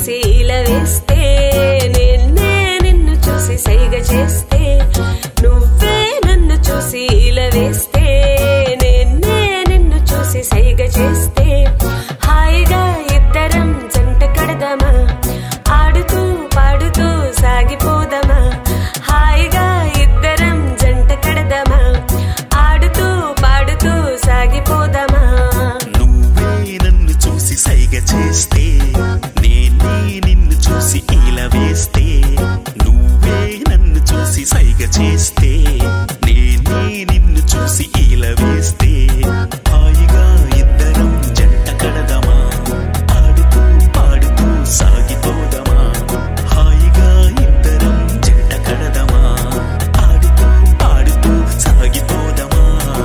చూసి ఇలా వేస్తే నిన్నే నిన్ను చూసి సైగ చేస్తే నువ్వే నన్ను చూసి ఇలా వేస్తే నిన్నే నిన్ను చూసి సైగ చేస్తే హాయిగా ఇద్దరం జంట కడదామా ఆడుతూ పాడుతూ సాగిపోదామా హాయిగా ఇద్దరం జంట కడదామా ఆడుతూ పాడుతూ సాగిపోదామా నువ్వే నన్ను చూసి సైగ చేస్తే నేనే నిన్ను చూసి ఇలా వేస్తే నువ్వే నన్ను చూసి సైగ చేస్తే నేనే నిన్ను చూసి ఇలా వేస్తే హాయిగా ఇద్దరం జంట కడదామా ఆడుతూ పాడుతూ సాగిపోదామా హాయిగా ఇద్దరం జంట కడదామా ఆడుతూ పాడుతూ సాగిపోదామా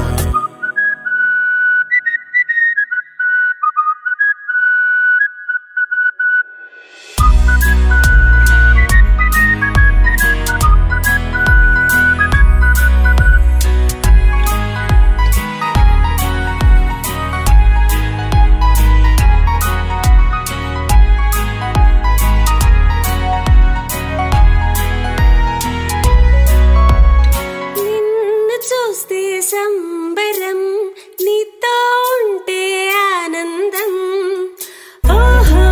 నిన్ను చూస్తే సంబరం నీతో ఉంటే ఆనందం ఓహో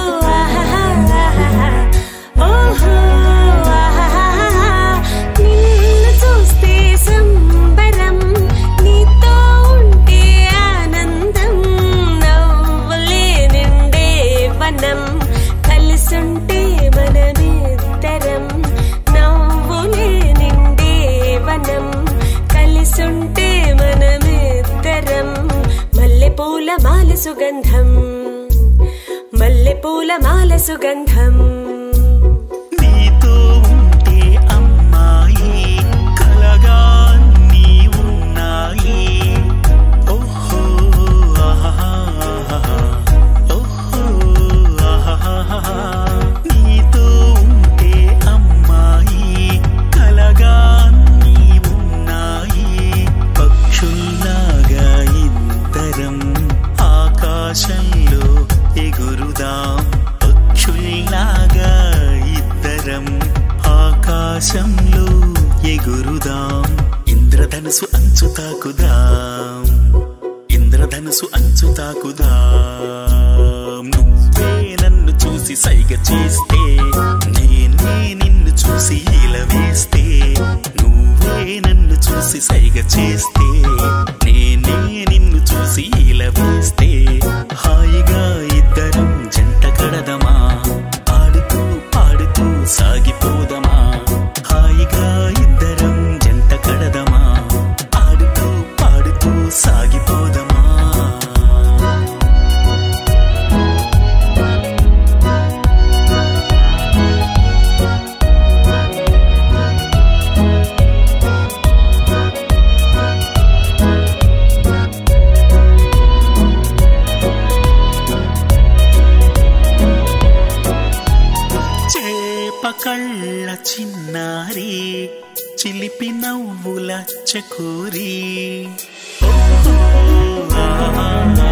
ఆహాహాహాహా. ఓహో ఆహాహాహా. నిన్ను చూస్తే సంబరం నీతో ఉంటే ఆనందం నవ్వులే నిండే వనం కలిసుంటే మనమిద్దరం నవ్వులే నిండే వనం కలిసుంటే మనమిద్దరం మల్లెపూల మాల సుగంధం మల్లెపూల మాల సుగంధం నీతో ఉంటే అమ్మాయి కలగా నీ ఉన్నాయి ఓహో ఆహాహా. ఓహో ఆహాహా. నీతో ఉంటే అమ్మాయి కలగా నీ ఉన్నాయి పక్షుల్లాగా ఇద్దరం ఆకాశంలో ఎగురుదాం పక్షుల్లాగా ఇద్దరం ఆకాశంలో ఎగురుదాం ఇంద్రధనుసు అంచు తాకుదాం ఇంద్రధనుసు అంచు తాకుదాం నువ్వే నన్ను చూసి సైగ చేస్తే నేనే నిన్ను చూసి ఇలా వేస్తే నువ్వే నన్ను చూసి సైగ చేస్తే నేనే నిన్ను చూసి ఇలా వేస్తే హాయిగా ఇద్దరం జంట కడదమా ఆడుతూ పాడుతూ సాగిపోదమా హాయిగా ఇద్దరం జంట కడదమా ఆడుతూ పాడుతూ సాగిపోదమా చేప కళ్ళ చిన్నారి చిలిపి నవ్వుల చకోరి ఓహో, ఆహా,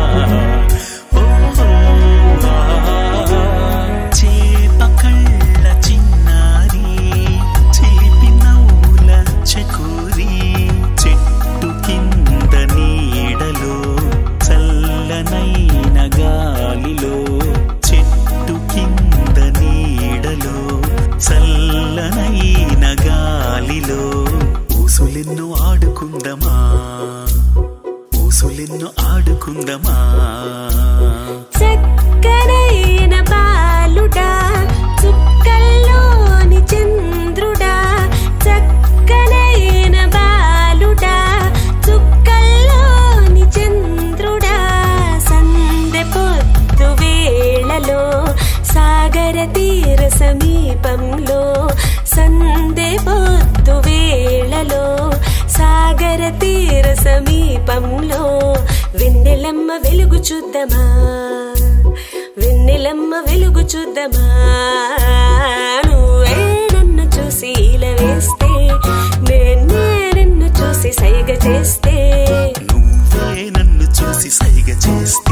ఓహో, ఆహా. చేప కళ్ళ చిన్నారి చిలిపి నవ్వుల చకోరి చెట్టు కింద నీడలో చల్లనైన గాలిలో చెట్టు కింద నీడలో చల్లనైన గాలిలో ఊసులెన్నో ఆడుకుందమా ఊసులెన్నో ఆడుకుందమా చక్కనైన బాలుడా చుక్కల్లోని చంద్రుడా చక్కనైన బాలుడా చుక్కల్లోని చంద్రుడా సందె పొద్దు వేళలో సాగర తీర సమీపంలో సందె పొద్దు వేళలో సాగర తీర సమీపంలో వెన్నెలమ్మ వెలుగు చూద్దామా వెన్నెలమ్మ వెలుగు చూద్దామా నువ్వే నన్ను చూసి ఇలా వేస్తే నేనే నిన్ను చూసి సైగ చేస్తే నువ్వే నన్ను చూసి సైగ చేస్తే